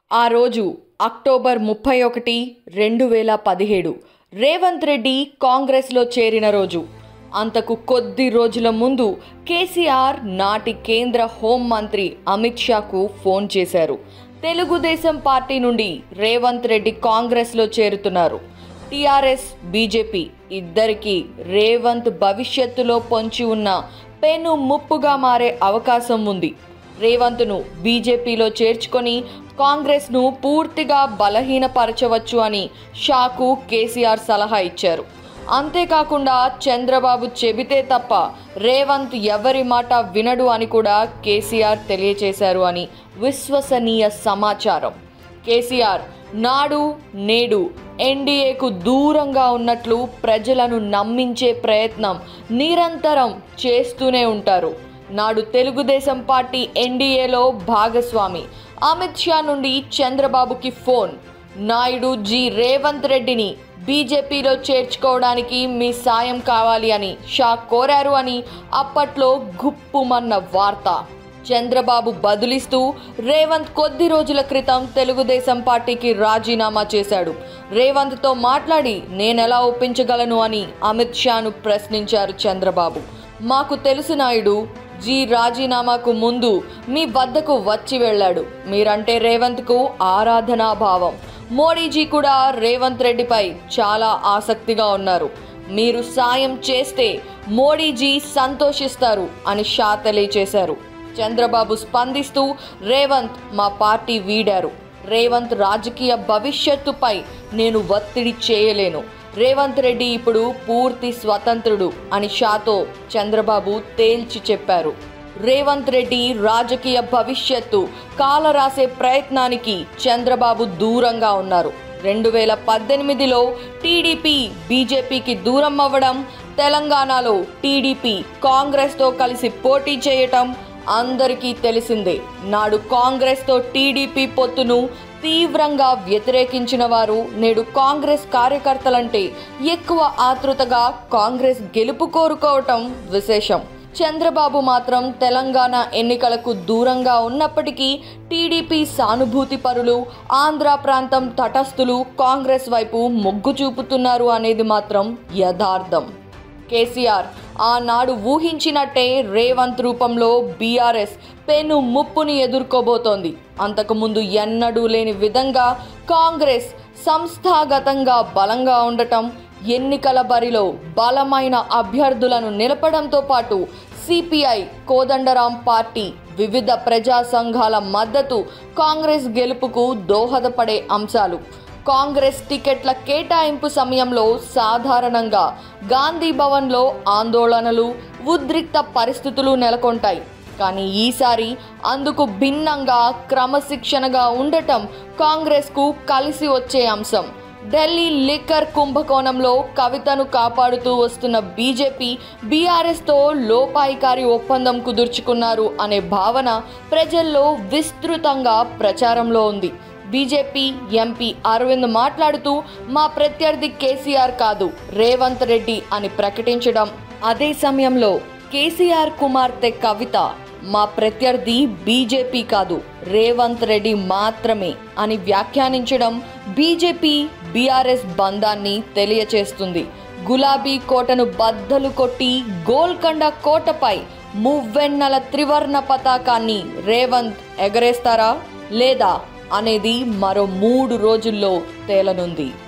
ఆ రోజు అక్టోబర్ ముప్పై ఒకటి రెండు వేల పదిహేడు రేవంత్ రెడ్డి కాంగ్రెస్లో చేరిన రోజు అంతకు కొద్ది రోజుల ముందు కేసీఆర్ నాటి కేంద్ర హోంమంత్రి అమిత్ షాకు ఫోన్ చేశారు తెలుగుదేశం పార్టీ నుండి రేవంత్ రెడ్డి కాంగ్రెస్లో చేరుతున్నారు టీఆర్ఎస్ బీజేపీ ఇద్దరికి రేవంత్ భవిష్యత్తులో పొంచి ఉన్న పెను ముప్పుగా మారే అవకాశం ఉంది రేవంత్ను బీజేపీలో చేర్చుకొని కాంగ్రెస్ను పూర్తిగా బలహీనపరచవచ్చు అని షాకు కేసీఆర్ సలహా ఇచ్చారు అంతేకాకుండా చంద్రబాబు చెబితే తప్ప రేవంత్ ఎవరి మాట వినడు అని కూడా కేసీఆర్ తెలియచేశారు అని విశ్వసనీయ సమాచారం కేసీఆర్ నాడు నేడు ఎన్డీఏకు దూరంగా ఉన్నట్లు ప్రజలను నమ్మించే ప్రయత్నం నిరంతరం చేస్తూనే ఉంటారు నాడు తెలుగుదేశం పార్టీ ఎన్డీఏలో భాగస్వామి అమిత్ షా నుండి చంద్రబాబుకి ఫోన్ నాయుడు జి రేవంత్ రెడ్డిని బీజేపీలో చేర్చుకోవడానికి మీ సాయం కావాలి అని షా కోరారు అని అప్పట్లో గుప్పుమన్న వార్త చంద్రబాబు బదులిస్తూ రేవంత్ కొద్ది రోజుల క్రితం తెలుగుదేశం పార్టీకి రాజీనామా చేశాడు రేవంత్తో మాట్లాడి నేనెలా ఒప్పించగలను అని అమిత్ షాను ప్రశ్నించారు చంద్రబాబు మాకు తెలుసు నాయుడు జీ రాజీనామాకు ముందు మీ వద్దకు వచ్చి వెళ్ళాడు మీరంటే రేవంత్కు ఆరాధనాభావం మోడీజీ కూడా రేవంత్ రెడ్డిపై చాలా ఆసక్తిగా ఉన్నారు మీరు సాయం చేస్తే మోడీజీ సంతోషిస్తారు అని షా తెలియచేశారు చంద్రబాబు స్పందిస్తూ రేవంత్ మా పార్టీ వీడారు రేవంత్ రాజకీయ భవిష్యత్తుపై నేను ఒత్తిడి చేయలేను రేవంత్ రెడ్డి ఇప్పుడు పూర్తి స్వతంత్రుడు అని షాతో చంద్రబాబు తేల్చి చెప్పారు రేవంత్ రెడ్డి రాజకీయ భవిష్యత్తు కాలరాసే ప్రయత్నానికి చంద్రబాబు దూరంగా ఉన్నారు రెండు వేల పద్దెనిమిదిలో టీడీపీ బీజేపీకి దూరం అవ్వడం తెలంగాణలో టీడీపీ కాంగ్రెస్తో కలిసి పోటీ చేయటం అందరికీ తెలిసిందే నాడు కాంగ్రెస్తో టీడీపీ పొత్తును తీవ్రంగా వ్యతిరేకించిన వారు నేడు కాంగ్రెస్ కార్యకర్తలంటే ఎక్కువ ఆతృతగా కాంగ్రెస్ గెలుపు కోరుకోవటం విశేషం చంద్రబాబు మాత్రం తెలంగాణ ఎన్నికలకు దూరంగా ఉన్నప్పటికీ టీడీపీ సానుభూతి పరులు ఆంధ్ర ప్రాంతం తటస్థులు కాంగ్రెస్ వైపు మొగ్గు చూపుతున్నారు అనేది మాత్రం యథార్థం కేసీఆర్ ఆనాడు ఊహించినట్టే రేవంత్ రూపంలో బీఆర్ఎస్ పెను ముప్పుని ఎదుర్కోబోతోంది అంతకుముందు ఎన్నడూ లేని విధంగా కాంగ్రెస్ సంస్థాగతంగా బలంగా ఉండటం ఎన్నికల బరిలో బలమైన అభ్యర్థులను నిలపడంతో పాటు సిపిఐ కోదండరాం పార్టీ వివిధ ప్రజా సంఘాల మద్దతు కాంగ్రెస్ గెలుపుకు దోహదపడే అంశాలు కాంగ్రెస్ టికెట్ల కేటాయింపు సమయంలో సాధారణంగా గాంధీ భవన్లో ఆందోళనలు ఉద్రిక్త పరిస్థితులు నెలకొంటాయి కానీ ఈసారి అందుకు భిన్నంగా క్రమశిక్షణగా ఉండటం కాంగ్రెస్కు కలిసి వచ్చే అంశం ఢిల్లీ లిక్కర్ కుంభకోణంలో కవితను కాపాడుతూ వస్తున్న బీజేపీ బీఆర్ఎస్తో లోపాయికారి ఒప్పందం కుదుర్చుకున్నారు అనే భావన ప్రజల్లో విస్తృతంగా ప్రచారంలో ఉంది బీజేపీ ఎంపీ అరవింద్ మాట్లాడుతూ మా ప్రత్యర్థి కేసీఆర్ కాదు రేవంత్ రెడ్డి అని ప్రకటించడం అదే సమయంలో కేసీఆర్ కుమార్తె కవిత మా ప్రత్యర్థి బీజేపీ కాదు రేవంత్ రెడ్డి మాత్రమే అని వ్యాఖ్యానించడం బీజేపీ బీఆర్ఎస్ బంధాన్ని తెలియచేస్తుంది గులాబీ కోటను బద్దలు కొట్టి గోల్కొండ కోటపై మువ్వెన్నెల త్రివర్ణ పతాకాన్ని రేవంత్ ఎగరేస్తారా లేదా అనేది మరో మూడు రోజుల్లో తేలనుంది